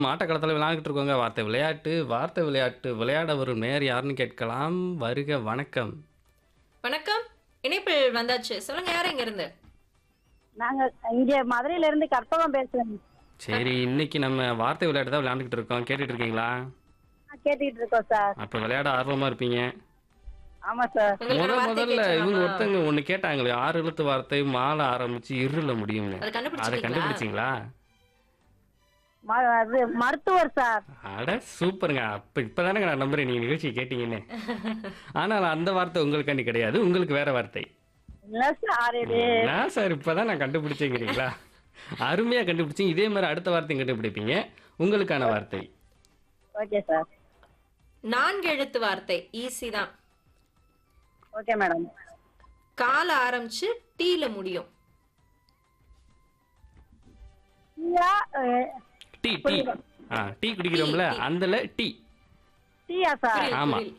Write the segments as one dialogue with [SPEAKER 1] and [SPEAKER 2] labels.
[SPEAKER 1] ஆட்டக்களத்துல விளையாண்டுட்டு இருக்கோங்க. வார்த்தை விளையாட்டு. வார்த்தை விளையாட்டு விளையாட வரும் நேயர் யாருன்னு கேட்கலாம். வருக வணக்கம்.
[SPEAKER 2] வணக்கம் இணைப்பில் வந்தாச்சு சொல்லுங்க யார் இங்க இருந்து
[SPEAKER 3] நாங்க இங்க மதுரையில இருந்து கற்பகம் பேசுறேன்
[SPEAKER 1] சரி, இன்னைக்கு நம்ம வார்த்தை விளையாட்டு தான் விளையாண்டுக்கிட்டு இருக்கோம். கேட்டுட்டு இருக்கீங்களா?
[SPEAKER 3] கேட்டுக்கிட்டு இருக்கோம் சார்
[SPEAKER 1] அப்ப விளையாட ஆர்வமா இருப்பீங்க.
[SPEAKER 3] ஆமா சார்
[SPEAKER 2] உங்களுக்கான
[SPEAKER 1] முத
[SPEAKER 2] வார்த்தை
[SPEAKER 1] முதல்ல இவங்க
[SPEAKER 2] கேட்கலாமா?
[SPEAKER 1] ஒருத்தங்க ஒண்ணு கேட்டாங்களே ஆறு எழுத்து வார்த்தை மாலை ஆரம்பிச்சு இருல முடியும்னு.
[SPEAKER 2] அதை
[SPEAKER 1] அதை
[SPEAKER 2] கண்டுபிடிச்சிட்டீங்களா
[SPEAKER 1] கண்டுபிடிச்சீங்களா?
[SPEAKER 3] ம- அது மருத்துவர் சார்
[SPEAKER 1] அட சூப்பருங்க. அப்ப இப்பதானங்க நான் நம்புறேன் நீங்க நிகழ்ச்சியை கேட்டீங்கன்னு. ஆனால் அந்த வார்த்தை உங்களுக்காண்டி கிடையாது. உங்களுக்கு வேற வார்த்தை.
[SPEAKER 3] இல்ல சார் இது
[SPEAKER 1] நான் சார் இப்பதான் நான் கண்டுபிடிச்சேங்கிறீங்களா? அருமையா கண்டுபிடிச்சீங்க. இதே மாதிரி அடுத்த வார்த்தையும் கண்டுபிடிப்பீங்க. உங்களுக்கான வார்த்தை.
[SPEAKER 3] ஓகே சார்
[SPEAKER 2] நான்கு எழுத்து வார்த்தை ஈஸி தான்
[SPEAKER 3] ஓகே மேடம்
[SPEAKER 2] கால ஆரம்பிச்சு டீல முடியும்
[SPEAKER 3] டீயா அஹ்,
[SPEAKER 1] டீ டீ. ஆ டீ குடிக்கிறோம்ல
[SPEAKER 2] டீ, டீ.
[SPEAKER 1] அந்தல டீ.
[SPEAKER 3] டீயா சார்
[SPEAKER 2] புரியல்,
[SPEAKER 1] ஆமா.
[SPEAKER 2] புரியல்.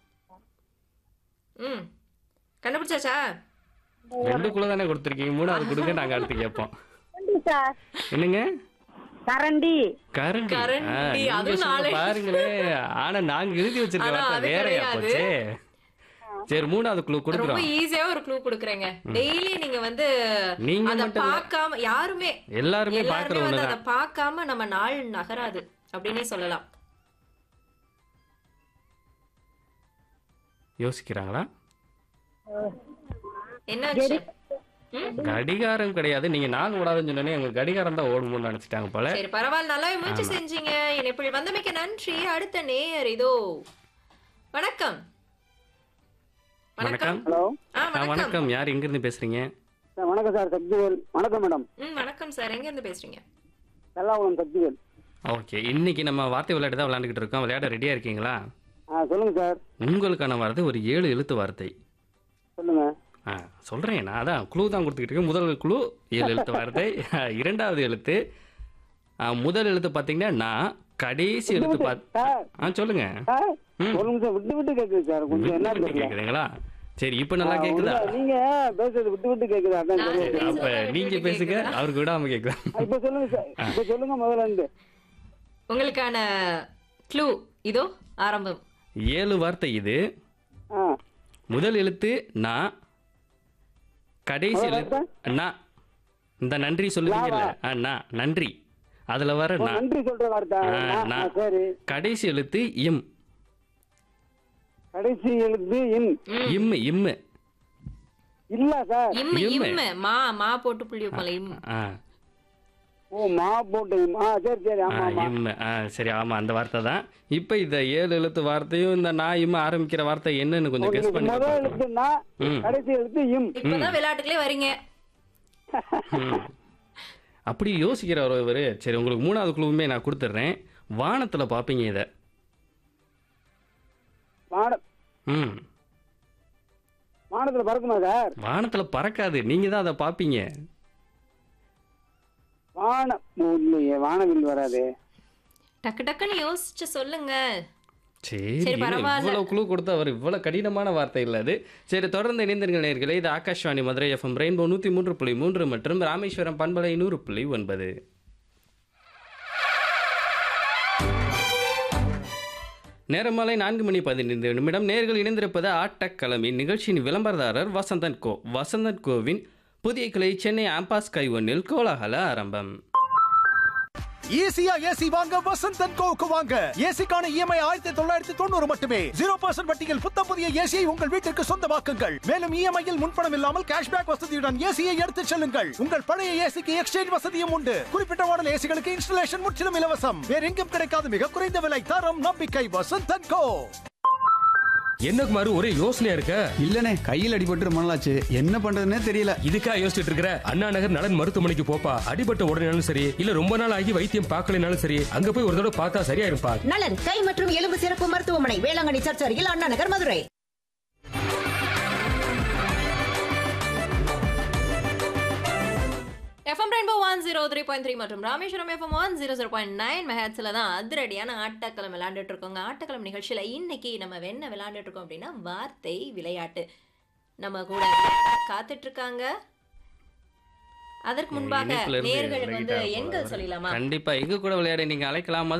[SPEAKER 2] ம் கண்டுபிடிச்சாச்சா
[SPEAKER 1] ரெண்டுக்குள்ள தானே கொடுத்துருக்கீங்க. மூணாவது கொடுங்க நாங்க அடுத்து கேட்போம்.
[SPEAKER 3] கரண்டி சார்
[SPEAKER 1] என்னங்க?
[SPEAKER 3] கரண்டி
[SPEAKER 1] கரண்டி.
[SPEAKER 2] கரண்டி,
[SPEAKER 1] ஆ, நீங்க
[SPEAKER 2] அதுவும்
[SPEAKER 1] சொல்ல
[SPEAKER 2] நாளை.
[SPEAKER 1] பாருங்களே. ஆனா நாங்க எழுதி வச்சிருக்க
[SPEAKER 2] ஆனா
[SPEAKER 1] வார்த்தை
[SPEAKER 2] அது
[SPEAKER 1] வேறயா
[SPEAKER 2] கிடையாது.
[SPEAKER 1] போச்சே. சரி மூணாவது குழு
[SPEAKER 2] ரொம்ப
[SPEAKER 1] கொடுக்குறோம்.
[SPEAKER 2] ஈஸியா ஒரு க்ளூ கொடுக்குறேங்க டெய்லி நீங்க வந்து
[SPEAKER 1] நீங்க
[SPEAKER 2] அத
[SPEAKER 1] மட்டும் இல்ல.
[SPEAKER 2] பார்க்காம யாருமே
[SPEAKER 1] எல்லாருமே பாக்குற
[SPEAKER 2] எல்லாருமே வந்து
[SPEAKER 1] ஒண்ணுதான்.
[SPEAKER 2] அதை பார்க்காம நம்ம நாள் நகராது அப்படின்னே சொல்லலாம்
[SPEAKER 1] யோசிக்கிறாங்களா?
[SPEAKER 2] என்னாச்சு ம்?
[SPEAKER 1] கடிகாரம் கிடையாது. நீங்க நாள் ஓடாதுன்னு சொன்னோனே எங்க கடிகாரம் தான் ஓடுமோன்னு நினைச்சிட்டாங்க போல.
[SPEAKER 2] சரி பரவாயில்ல நல்லாவே முயற்சி
[SPEAKER 1] ஆமா.
[SPEAKER 2] செஞ்சீங்க இணைப்பில் வந்தமைக்க நன்றி அடுத்த நேயர் இதோ வணக்கம் வணக்கம்
[SPEAKER 3] ஹலோ
[SPEAKER 2] ஆ
[SPEAKER 1] ஆ,
[SPEAKER 2] வணக்கம்
[SPEAKER 1] வணக்கம். யார் எங்க இருந்து பேசுறீங்க?
[SPEAKER 3] சார் வணக்கம் சார் சக்திவேல் வணக்கம் மேடம்
[SPEAKER 2] ம் வணக்கம் சார் எங்க இருந்து பேசுறீங்க
[SPEAKER 3] செல்லாகுளம் சக்திவேல்
[SPEAKER 1] ஓகே. இன்னைக்கு நம்ம வார்த்தை விளையாட்டு தான் விளையாண்டுக்கிட்டு இருக்கோம். விளையாட ரெடியா இருக்கீங்களா?
[SPEAKER 3] ஆ சொல்லுங்க சார்
[SPEAKER 1] உங்களுக்கான வார்த்தை ஒரு ஏழு எழுத்து வார்த்தை.
[SPEAKER 3] சொல்லுங்க
[SPEAKER 1] ஆ சொல்றேன் நான் அதான் குழு தான் கொடுத்துக்கிட்டு இருக்கேன். முதல் குழு ஏழு எழுத்து வார்த்தை. இரண்டாவது எழுத்து ஆ, முதல் எழுத்து பார்த்தீங்கன்னா நான் கடைசி எழுத்து பாத்
[SPEAKER 3] சார்
[SPEAKER 1] ஆ சொல்லுங்க.
[SPEAKER 3] சார்
[SPEAKER 1] ம்.
[SPEAKER 3] ஒரு நிமிஷம் விட்டு விட்டு கேக்குது சார் கொஞ்சம்
[SPEAKER 1] விட்டு
[SPEAKER 3] என்ன
[SPEAKER 1] விட்டு
[SPEAKER 3] தெரியல
[SPEAKER 1] கேக்குதுங்களா? சரி இப்போ நல்லா கேக்குதா?
[SPEAKER 3] இல்ல, நீங்க பேசுறது விட்டு விட்டு கேக்குது அதான்
[SPEAKER 2] நான்
[SPEAKER 3] தெரியல.
[SPEAKER 2] பேசுறது
[SPEAKER 1] அப்ப
[SPEAKER 2] விட்டு
[SPEAKER 1] நீங்க
[SPEAKER 2] விட்டு
[SPEAKER 1] பேசுங்க
[SPEAKER 2] கேக்குதா?
[SPEAKER 1] அவருக்கு விடாம கேக்குதா?
[SPEAKER 3] இப்ப சொல்லுங்க சார் இப்ப சொல்லுங்க முதல்ல இருந்து
[SPEAKER 2] உங்களுக்கான க்ளூ இதோ ஆரம்பம்
[SPEAKER 1] ஏழு வார்த்தை இது.
[SPEAKER 3] ஆ
[SPEAKER 1] முதல் எழுத்து நான் கடைசி
[SPEAKER 3] முதல்
[SPEAKER 1] எழுத்து நான் இந்த நன்றி சொல்லுவீங்கல்ல ஆ, நான் நன்றி அதுல வர
[SPEAKER 3] ஓ,
[SPEAKER 1] நான்
[SPEAKER 3] நன்றி சொல்ற வார்த்தை
[SPEAKER 1] ஆ,
[SPEAKER 3] ஆ, ஆ,
[SPEAKER 1] நான்.
[SPEAKER 3] சரி
[SPEAKER 1] கடைசி எழுத்து இம்
[SPEAKER 3] கடைசி எழுத்து இன்
[SPEAKER 1] இம்மு இம்மு
[SPEAKER 3] இல்ல சார்
[SPEAKER 2] இம்மு
[SPEAKER 1] இம்மு.
[SPEAKER 2] இம்மு மா மா போட்டு புள்ளி வைப்போம்ல இம்
[SPEAKER 1] ஆ
[SPEAKER 3] ஓ மா போட்டு இம். ஆ சரி சரி
[SPEAKER 1] ஆ,
[SPEAKER 3] ஆமா ஆமா
[SPEAKER 1] இம்மு ஆ சரி ஆமா அந்த வார்த்தை தான் இப்போ இந்த ஏழு எழுத்து வார்த்தையும் இந்த நான் இம்மு ஆரம்பிக்கிற வார்த்தை என்னன்னு கொஞ்சம் கெஸ் பண்ணி
[SPEAKER 3] முதல்
[SPEAKER 1] பார்ப்போம்.
[SPEAKER 3] எழுத்துனா
[SPEAKER 1] ம்.
[SPEAKER 3] கடைசி எழுத்து இம்
[SPEAKER 2] இப்பதான் விளையாட்டுக்குள்ளே வரீங்க
[SPEAKER 1] ம். அப்படி யோசிக்கிற ஒருவர் சரி உங்களுக்கு மூணாவது குழுவுமே நான் கொடுத்துட்றேன் வானத்துல பார்ப்பீங்க இதை
[SPEAKER 3] வான
[SPEAKER 1] ம்
[SPEAKER 3] வானத்துல பறக்குமா சார்
[SPEAKER 1] வானத்துல பறக்காது நீங்க தான் அதை பார்ப்பீங்க
[SPEAKER 3] வான ஓ, இல்லையே வானவில் வராது
[SPEAKER 2] டக்கு டக்குன்னு யோசிச்சு சொல்லுங்க
[SPEAKER 1] சரி
[SPEAKER 2] சரி,
[SPEAKER 1] என்ன
[SPEAKER 2] பரவாயில்ல.
[SPEAKER 1] இவ்வளவு குழு கொடுத்து அவர் இவ்வளவு கடினமான வார்த்தை இல்ல அது சரி தொடர்ந்து இணைந்திருங்கள் நேர்களே இது ஆகாஷ்வாணி மதுரை எஃப்எம் ரெயின்போ நூத்தி மூன்று புள்ளி மூன்று மற்றும் ராமேஸ்வரம் பண்பலை நூறு புள்ளி ஒன்பது நேரமாலை நான்கு மணி பதினைந்து நிமிடம் நேர்கள் இணைந்திருப்பது ஆட்டக்களமி நிகழ்ச்சியின் விளம்பரதாரர் வசந்தன் கோ வசந்தன் கோவின் புதிய கிளை சென்னை ஆம்பாஸ் கை ஒன்னில் கோலாகல ஆரம்பம்
[SPEAKER 4] ஈஸியா ஏசி வாங்க வசந்தன் கோவுக்கு வாங்க ஏசிக்கான இஎம்ஐ ஆயிரத்தி தொள்ளாயிரத்தி தொண்ணூறு மட்டுமே ஜீரோ பர்சன்ட் வட்டியில் புத்த புதிய ஏசியை உங்கள் வீட்டிற்கு சொந்தமாக்குங்கள் மேலும் இஎம்ஐயில் முன்பணம் இல்லாமல் கேஷ்பேக் வசதியுடன் ஏசியை எடுத்துச் செல்லுங்கள் உங்கள் பழைய ஏசிக்கு எக்ஸ்சேஞ்ச் வசதியும் உண்டு குறிப்பிட்ட மாடல் ஏசிகளுக்கு இன்ஸ்டலேஷன் முற்றிலும் இலவசம் வேற எங்கும் கிடைக்காத மிக குறைந்த விலை தரம் நம்பிக்கை வசந்தன் கோ
[SPEAKER 5] என்ன குமார் ஒரே யோசனையா இருக்க
[SPEAKER 6] இல்லனே கையில் அடிபட்டு ரொம்ப நாளாச்சு என்ன பண்றதுன்னே தெரியல
[SPEAKER 5] இதுக்கா யோசிச்சுட்டு இருக்கிற அண்ணா நகர் நலன் மருத்துவமனைக்கு போப்பா அடிபட்ட உடனேனாலும் சரி இல்ல ரொம்ப நாள் ஆகி வைத்தியம் பார்க்கலனாலும் சரி அங்க போய் ஒரு தடவை பார்த்தா சரியா இருப்பா
[SPEAKER 7] நலன் கை மற்றும் எலும்பு சிறப்பு மருத்துவமனை வேளாங்கண்ணி சர்ச் அருகில் Anna Nagar Madurai
[SPEAKER 2] FM rainbow one zero three point three மற்றும் Rameswaram FM one zero zero point nine மெஹாட்ஸில் தான் அதிரடியான ஆட்டக்களம் விளையாண்டுட்டு இருக்கோங்க ஆட்டக்களம் நிகழ்ச்சியில் இன்னைக்கு நம்ம என்ன விளையாண்டுட்டு இருக்கோம் அப்படின்னா வார்த்தை விளையாட்டு நம்ம கூட காத்துட்டு இருக்காங்க அதற்கு முன்பாக
[SPEAKER 1] இணைப்புல இருந்து
[SPEAKER 2] நேர்களுக்கு வந்து
[SPEAKER 1] விலகிட்டார் போல
[SPEAKER 2] எண்கள்
[SPEAKER 1] அவரு.
[SPEAKER 2] சொல்லிடலாமா
[SPEAKER 1] கண்டிப்பா எங்க கூட விளையாட நீங்க அழைக்கலாம்